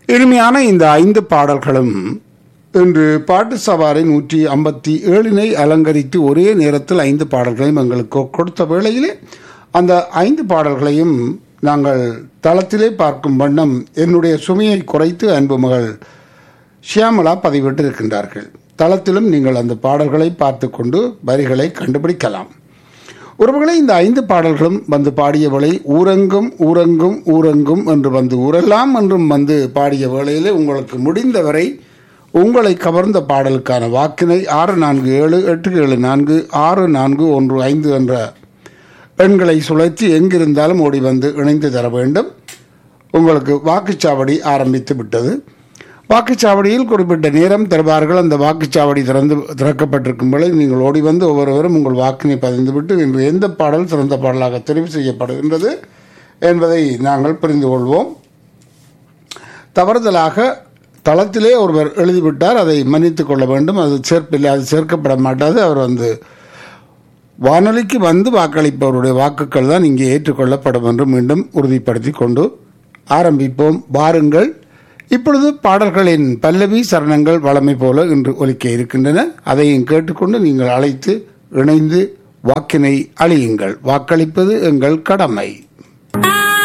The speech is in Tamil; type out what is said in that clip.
இனிமையான இந்த ஐந்து பாடல்களும் இன்று பாட்டு சவாரி நூற்றி ஐம்பத்தி ஏழினை அலங்கரித்து ஒரே நேரத்தில் ஐந்து பாடல்களையும் எங்களுக்கு கொடுத்த வேளையிலே அந்த ஐந்து பாடல்களையும் நாங்கள் தளத்திலே பார்க்கும் வண்ணம் என்னுடைய சுமையை குறைத்து அன்பு மகள் ஷியாமலா பதிவிட்டு இருக்கின்றார்கள் தளத்திலும் நீங்கள் அந்த பாடல்களை பார்த்து கொண்டு வரிகளை கண்டுபிடிக்கலாம் ஒருவர்களை இந்த ஐந்து பாடல்களும் வந்து பாடிய வேளை ஊரங்கும் ஊரங்கும் ஊரங்கும் என்று வந்து ஊரெல்லாம் என்றும் வந்து பாடிய வேளையிலே உங்களுக்கு முடிந்தவரை உங்களை கவர்ந்த பாடலுக்கான வாக்கினை ஆறு நான்கு ஏழு எட்டு ஏழு நான்கு ஆறு நான்கு ஒன்று ஐந்து என்ற எண்களை சுழற்றி எங்கிருந்தாலும் ஓடி வந்து இணைந்து தர வேண்டும் உங்களுக்கு வாக்குச்சாவடி ஆரம்பித்து விட்டது வாக்குச்சாவடியில் குறிப்பிட்ட நேரம் தருவார்கள் அந்த வாக்குச்சாவடி திறந்து திறக்கப்பட்டிருக்கும் வேளை நீங்கள் ஓடி வந்து ஒவ்வொருவரும் உங்கள் வாக்கினை பதிந்துவிட்டு இன்று எந்த பாடல் சிறந்த பாடலாக தெரிவு செய்யப்படுகின்றது என்பதை நாங்கள் புரிந்து கொள்வோம் தவறுதலாக தளத்திலே ஒருவர் எழுதிவிட்டார் அதை மன்னித்துக் கொள்ள வேண்டும் அது சேர்ப்பில்லை அது சேர்க்கப்பட மாட்டாது அவர் வந்து வானொலிக்கு வந்து வாக்களிப்பவருடைய வாக்குகள் தான் இங்கே ஏற்றுக்கொள்ளப்படும் என்று மீண்டும் உறுதிப்படுத்தி கொண்டு ஆரம்பிப்போம் வாருங்கள் இப்பொழுது பாடல்களின் பல்லவி சரணங்கள் வளமை போல இன்று ஒலிக்க இருக்கின்றன அதையும் கேட்டுக்கொண்டு நீங்கள் அழைத்து இணைந்து வாக்கினை அழியுங்கள் வாக்களிப்பது எங்கள் கடமை ஆ